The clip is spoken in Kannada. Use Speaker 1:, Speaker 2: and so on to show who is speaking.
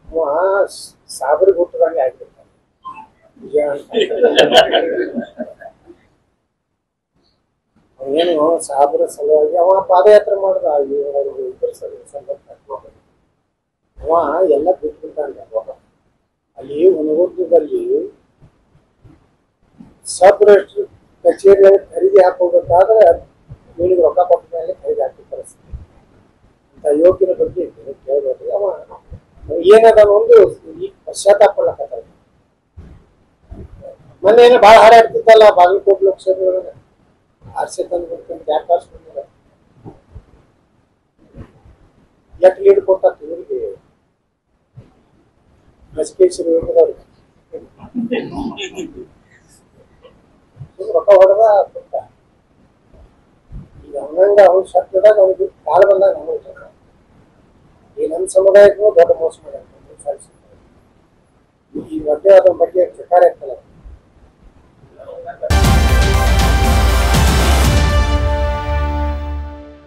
Speaker 1: ಅವ ಸಾಬ್ರಿಗೆ ಹುಟ್ಟದಂಗೆ ಆಗ್ಬಿಡ್ತಾನೆ ನಿಜ ಅವನೇನು ಸಾಬ್ರ ಸಲುವಾಗಿ ಅವ ಪಾದಯಾತ್ರೆ ಮಾಡ್ದ ಅವ್ರಿಗೆ ಇಬ್ಬರು ಸಲ ಸಂದರ್ಭ ಅವ ಎಲ್ಲ ಬಿಟ್ಬಿಡ್ತಾನೆ ಅವಾಗ ಅಲ್ಲಿ ಹುನಗುಂದದಲ್ಲಿ ಸಬ್ ರಿಜಿಸ್ಟ್ರ್ ಕಚೇರಿ ಖರೀದಿ ಹಾಕೋಬೇಕಾದ್ರೆ ಇವನಿಗೆ ರೊಕ್ಕ ಕೊಟ್ಟ ಮೇಲೆ ಖರೀದಿ ಹಾಕಿ ಪರಿಸ್ಥಿತಿ ಅಂತ ಯೋಗ್ಯನ ಬಗ್ಗೆ ಕೇಳಬೇಕು ಅವ ಏನದ ಒಂದು ಈಗ ಪಶ್ಚಾತ್ತಾಪ ಪಡ್ಲಕತ್ತಾನ ಮೊನ್ನೆ ಏನೋ ಭಾಳ ಹಾರಾಡ್ತಿತ್ತಲ್ಲ ಬಾಗಲಕೋಟೆ ಲೋಕಸಭೆ ಒಳಗೆ ಆರ್ಸೆ ತಂದು ಬಿಡ್ತೀನಿ ಯಾಕೆ ಕಳ್ಸ್ಬಿಟ್ಟಿಲ್ಲ ಎಷ್ಟು ಲೀಡ್ ಕೊಟ್ಟ ಇವರಿಗೆ ಗಜಕೇಶ್ವರಿ ಹೋಗಿದವ್ರಿಗೆ ಸುಮ್ನೆ ರೊಕ್ಕ ಹೊಡೆದ ಕೊಟ್ಟ ಈಗ ಹಂಗಂಗ ಅವ್ನು ಶಬ್ದದಾಗ ಅವ್ನಿಗೆ ಕಾಲು ಬಂದಾಗ ನಮಗೆ ಈ ನಮ್ಮ ಸಮುದಾಯಕ್ಕೂ ದೊಡ್ಡ ಮೋಸ ಮಾಡ್ಯಾರ ಈ ಒಡ್ಡೆ ಅದನ್ನ ಬಗ್ಗೆ ಚಕಾರ ಇರ್ತಲ್ಲ